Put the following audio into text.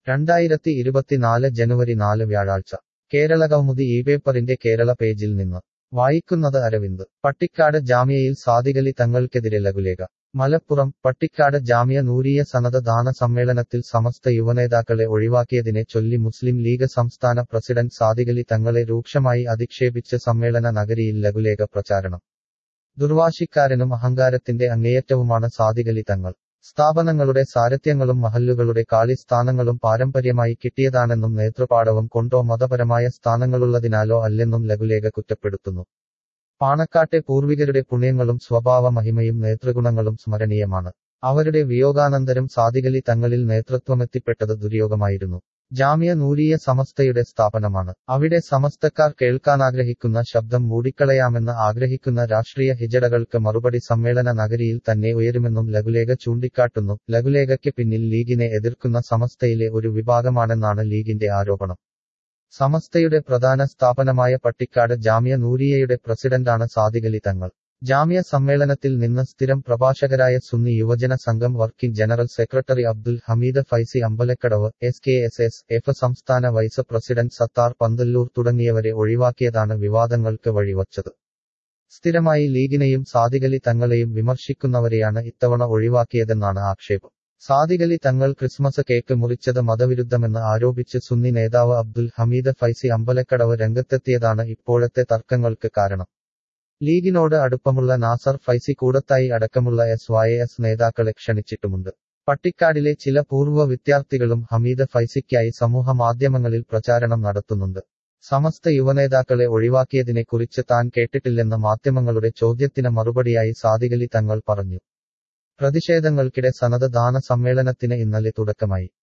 രണ്ടായിരത്തി ഇരുപത്തിനാല് ജനുവരി നാല് വ്യാഴാഴ്ച കേരള കൗമുദി ഈ പേപ്പറിന്റെ കേരള പേജിൽ നിന്ന് വായിക്കുന്നത് അരവിന്ദ് പട്ടിക്കാട് ജാമ്യയിൽ സാദികലി തങ്ങൾക്കെതിരെ ലഘുലേഖ മലപ്പുറം പട്ടിക്കാട് ജാമ്യ നൂരിയ സനത ദാന സമ്മേളനത്തിൽ സമസ്ത യുവനേതാക്കളെ ഒഴിവാക്കിയതിനെ ചൊല്ലി മുസ്ലിം ലീഗ് സംസ്ഥാന പ്രസിഡന്റ് സാദികലി തങ്ങളെ രൂക്ഷമായി അധിക്ഷേപിച്ച് സമ്മേളന നഗരിയിൽ ലഘുലേഖ പ്രചാരണം ദുർവാശിക്കാരനും അഹങ്കാരത്തിന്റെ അങ്ങേയറ്റവുമാണ് സാദികലി തങ്ങൾ സ്ഥാപനങ്ങളുടെ സാരഥ്യങ്ങളും മഹല്ലുകളുടെ കാളിസ്ഥാനങ്ങളും പാരമ്പര്യമായി കിട്ടിയതാണെന്നും നേതൃപാടവം കൊണ്ടോ മതപരമായ സ്ഥാനങ്ങളുള്ളതിനാലോ അല്ലെന്നും ലഘുലേഖ കുറ്റപ്പെടുത്തുന്നു പാണക്കാട്ടെ പൂർവികരുടെ പുണ്യങ്ങളും സ്വഭാവ മഹിമയും നേതൃഗുണങ്ങളും സ്മരണീയമാണ് അവരുടെ വിയോഗാനന്തരം സാദികലി തങ്ങളിൽ നേതൃത്വമെത്തിപ്പെട്ടത് ദുര്യോഗമായിരുന്നു ജാമ്യ നൂരിയ സമസ്തയുടെ സ്ഥാപനമാണ് അവിടെ സമസ്തക്കാർ കേൾക്കാനാഗ്രഹിക്കുന്ന ശബ്ദം മൂടിക്കളയാമെന്ന് ആഗ്രഹിക്കുന്ന രാഷ്ട്രീയ ഹിജടകൾക്ക് മറുപടി സമ്മേളന നഗരിയിൽ തന്നെ ഉയരുമെന്നും ലഘുലേഖ ചൂണ്ടിക്കാട്ടുന്നു ലഘുലേഖയ്ക്ക് പിന്നിൽ ലീഗിനെ എതിർക്കുന്ന സമസ്തയിലെ ഒരു വിഭാഗമാണെന്നാണ് ലീഗിന്റെ ആരോപണം സമസ്തയുടെ പ്രധാന സ്ഥാപനമായ പട്ടിക്കാട് ജാമ്യ നൂരിയയുടെ പ്രസിഡന്റാണ് സാദികലി തങ്ങൾ ജാമ്യ സമ്മേളനത്തിൽ നിന്ന് സ്ഥിരം പ്രഭാഷകരായ Sunni Yuvajana Sangham working general secretary Abdul Hameed Faizy Ambalakkadavu S K S S F സംസ്ഥാന വൈസ് പ്രസിഡന്റ് സത്താർ പന്തല്ലൂർ തുടങ്ങിയവരെ ഒഴിവാക്കിയതാണ് വിവാദങ്ങൾക്ക് വഴിവച്ചത് സ്ഥിരമായി ലീഗിനെയും സാദികലി തങ്ങളെയും വിമർശിക്കുന്നവരെയാണ് ഇത്തവണ ഒഴിവാക്കിയതെന്നാണ് ആക്ഷേപം സാദികലി തങ്ങൾ ക്രിസ്മസ് കേക്ക് മുറിച്ചത് മതവിരുദ്ധമെന്ന് ആരോപിച്ച് സുന്നി നേതാവ് അബ്ദുൽ ഹമീദ് ഫൈസി അമ്പലക്കടവ് രംഗത്തെത്തിയതാണ് ഇപ്പോഴത്തെ തർക്കങ്ങൾക്ക് കാരണം ലീഗിനോട് അടുപ്പമുള്ള നാസർ ഫൈസി കൂടത്തായി അടക്കമുള്ള എസ് വൈ എസ് നേതാക്കളെ ക്ഷണിച്ചിട്ടുമുണ്ട് പട്ടിക്കാടിലെ ചില പൂർവ്വ വിദ്യാർത്ഥികളും ഹമീദ് ഫൈസിക്കായി സമൂഹ മാധ്യമങ്ങളിൽ പ്രചാരണം നടത്തുന്നുണ്ട് സമസ്ത യുവനേതാക്കളെ ഒഴിവാക്കിയതിനെക്കുറിച്ച് താൻ കേട്ടിട്ടില്ലെന്ന് മാധ്യമങ്ങളുടെ ചോദ്യത്തിന് മറുപടിയായി സാദികലി തങ്ങൾ പറഞ്ഞു പ്രതിഷേധങ്ങൾക്കിടെ സനത് ദാന സമ്മേളനത്തിന് ഇന്നലെ തുടക്കമായി